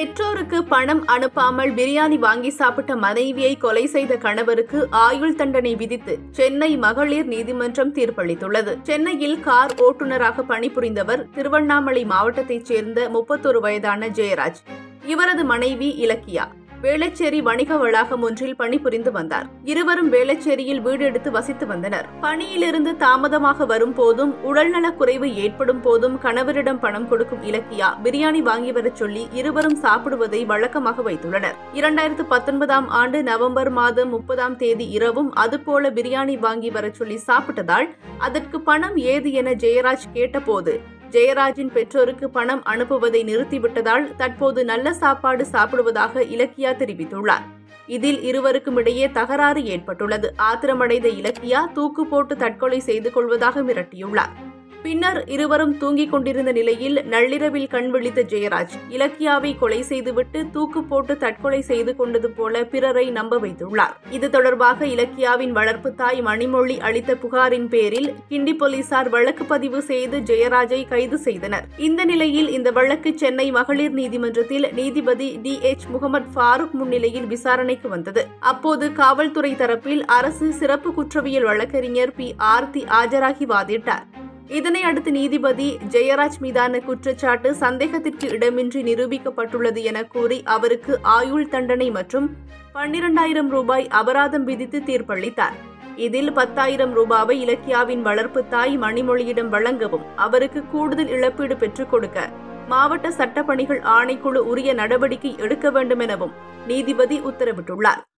பெற்றோருக்கு பணம் அனுப்பாமல் பிரியாணி வாங்கி சாப்பிட்ட மனைவியை கொலை செய்த கணவருக்கு ஆயுள் தண்டனை விதித்து சென்னை மகளிர் நீதிமன்றம் தீர்ப்பளித்துள்ளது சென்னையில் கார் ஓட்டுநராக பணிபுரிந்தவர் திருவண்ணாமலை மாவட்டத்தைச் சேர்ந்த முப்பத்தொரு வயதான ஜெயராஜ் இவரது மனைவி இலக்கியா வேளச்சேரி வணிக வளாகம் ஒன்றில் பணிபுரிந்து வந்தார் இருவரும் வேளச்சேரியில் வீடு எடுத்து வசித்து வந்தனர் பணியிலிருந்து தாமதமாக வரும் போதும் உடல்நலக் குறைவு ஏற்படும் போதும் கணவரிடம் பணம் கொடுக்கும் இலக்கியா பிரியாணி வாங்கி வரச் சொல்லி இருவரும் சாப்பிடுவதை வழக்கமாக வைத்துள்ளனர் இரண்டாயிரத்து பத்தொன்பதாம் ஆண்டு நவம்பர் மாதம் முப்பதாம் தேதி இரவும் அதுபோல பிரியாணி வாங்கி வரச் சொல்லி சாப்பிட்டதால் அதற்கு பணம் ஏது என ஜெயராஜ் கேட்டபோது ஜெயராஜின் பெற்றோருக்கு பணம் அனுப்புவதை நிறுத்திவிட்டதால் தற்போது நல்ல சாப்பாடு சாப்பிடுவதாக இலக்கியா தெரிவித்துள்ளார் இதில் இருவருக்கும் இடையே தகராறு ஏற்பட்டுள்ளது ஆத்திரமடைந்த இலக்கியா தூக்கு போட்டு தற்கொலை செய்து கொள்வதாக மிரட்டியுள்ளார் பின்னர் இருவரும் தூங்கிக் கொண்டிருந்த நிலையில் நள்ளிரவில் கண் விழித்த ஜெயராஜ் இலக்கியாவை கொலை செய்துவிட்டு தூக்கு போட்டு தற்கொலை செய்து கொண்டது போல பிறரை நம்ப வைத்துள்ளார் இது தொடர்பாக இலக்கியாவின் வளர்ப்பு தாய் மணிமொழி அளித்த புகாரின் பேரில் கிண்டி போலீசார் வழக்கு பதிவு செய்து ஜெயராஜை கைது செய்தனர் இந்த நிலையில் இந்த வழக்கு சென்னை மகளிர் நீதிமன்றத்தில் நீதிபதி டி எச் முகமது ஃபாரூக் முன்னிலையில் விசாரணைக்கு வந்தது அப்போது காவல்துறை தரப்பில் அரசு சிறப்பு குற்றவியல் வழக்கறிஞர் பி ஆர்த்தி ஆஜராகி வாதிட்டார் இதனை அடுத்து நீதிபதி ஜெயராஜ் மீதான குற்றச்சாட்டு சந்தேகத்திற்கு இடமின்றி நிரூபிக்கப்பட்டுள்ளது என கூறி அவருக்கு ஆயுள் தண்டனை மற்றும் பன்னிரண்டாயிரம் ரூபாய் அபராதம் விதித்து தீர்ப்பளித்தார் இதில் பத்தாயிரம் ரூபாவை இலக்கியாவின் வளர்ப்பு தாய் மணிமொழியிடம் வழங்கவும் அவருக்கு கூடுதல் இழப்பீடு பெற்றுக் கொடுக்க மாவட்ட சட்டப்பணிகள் ஆணைக்குழு உரிய நடவடிக்கை எடுக்க வேண்டும் எனவும் நீதிபதி உத்தரவிட்டுள்ளார்